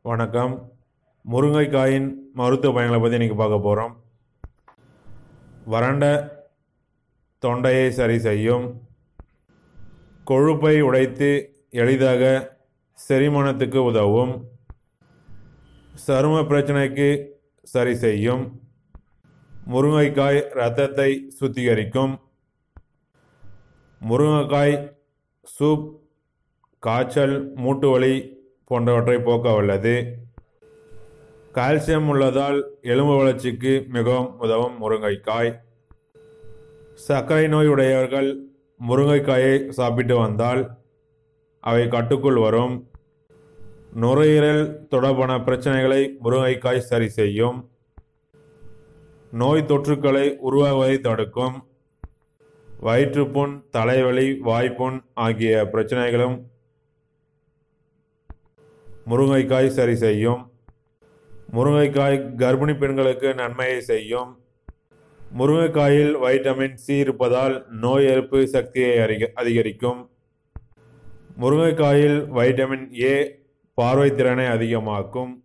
வணக்கம் முருங்கைக்காயின் மருத்துவ பயன்களை பற்றி இன்றைக்கி பார்க்க போகிறோம் வறண்ட தொண்டையை சரி செய்யும் கொழுப்பை உடைத்து எளிதாக செரிமானத்துக்கு உதவும் சரும பிரச்சனைக்கு சரி செய்யும் முருங்கைக்காய் இரத்தத்தை சுத்திகரிக்கும் முருங்கைக்காய் சூப் காய்ச்சல் மூட்டு வலி போன்றவற்றை போக்க வல்லது கால்சியம் உள்ளதால் எலும்பு வளர்ச்சிக்கு மிகவும் உதவும் முருங்கைக்காய் சர்க்கரை நோய் உடையவர்கள் முருங்கைக்காயை சாப்பிட்டு வந்தால் அவை கட்டுக்குள் வரும் நுரையீரல் தொடர்பான பிரச்சனைகளை முருங்கைக்காய் சரி செய்யும் நோய் தொற்றுக்களை உருவாகுவதை தடுக்கும் வயிற்றுப்புண் தலைவலி வாய்ப்புண் ஆகிய பிரச்சனைகளும் முருங்கைக்காய் சரி செய்யும் முருங்கைக்காய் கர்ப்பிணி பெண்களுக்கு நன்மையை செய்யும் முருங்கைக்காயில் வைட்டமின் சி இருப்பதால் நோய் எதிர்ப்பு சக்தியை அறிக- அதிகரிக்கும் முருங்கைக்காயில் வைட்டமின் ஏ பார்வை திறனை அதிகமாக்கும்